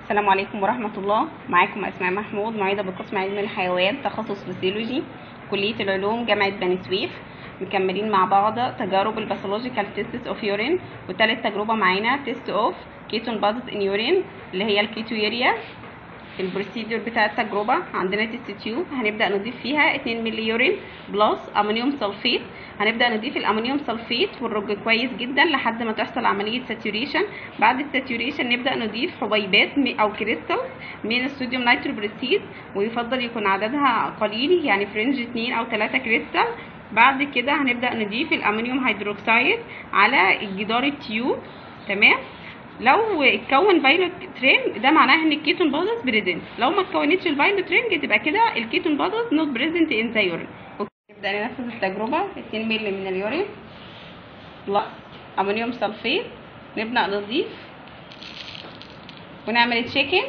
السلام عليكم ورحمة الله معاكم أسماء محمود معيدة بقسم علم الحيوان تخصص فسيولوجي كلية العلوم جامعة بني سويف مكملين مع بعض تجارب الباثولوجيكال تيستس اوف يورين وتالت تجربة معانا تيست اوف كيتون بادز ان يورين اللي هي الكيتويريا البروسيدور بتاع التجربة عندنا تيست تيوب هنبدأ نضيف فيها 2 ملي يورين بلس امونيوم سلفيت هنبدأ نضيف الامونيوم سلفيت والرج كويس جدا لحد ما تحصل عملية ساتوريشن بعد الساتوريشن نبدأ نضيف حبيبات م- او كريستالز من الصوديوم نيتروبروسيد ويفضل يكون عددها قليل يعني فرنج 2 او 3 كريستال بعد كده هنبدأ نضيف الامونيوم هيدروكسيد على جدار التيوب تمام لو اتكون فايلوت ترين ده معناه ان الكيتون بادز بريزنت لو ما اتكونتش الفايلوت رينج تبقى كده الكيتون بادز نوت بريزنت ان ذا يورين نبدا ننفذ التجربه 2 مللي من اليورين بلس امونيوم سلفيت نبدا نضيف ونعمل تشيكن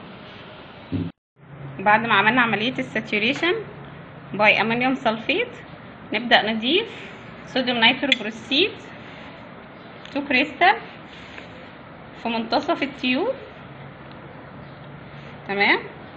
بعد ما عملنا عمليه الساتوريشن باي امونيوم سلفيت نبدا نضيف صوديوم نيتروبروسيد 2 كريستال في منتصف التيوب تمام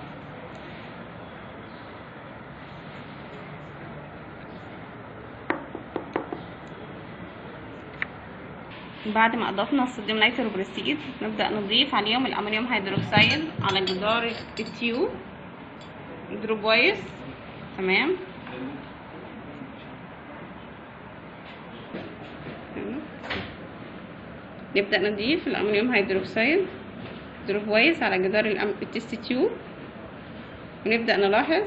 بعد ما اضفنا الصوديوم نيتروبروسيد نبدا نضيف عليهم الامونيوم هيدروكسيد على جدار التيوب دروب وايز تمام نبدأ نضيف الأمونيوم هيدروكسيد دروب وايز على جدار الأم- التست تيوب ونبدأ نلاحظ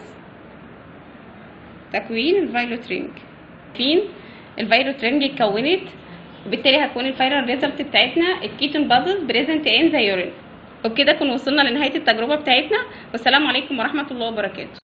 تكوين الفايلوت رينج فين الفايلوت رينج اتكونت وبالتالي هتكون الفاينل ريزلت بتاعتنا الكيتون بازل بريزنت ان ذا يورين وبكده كنا وصلنا لنهاية التجربة بتاعتنا والسلام عليكم ورحمة الله وبركاته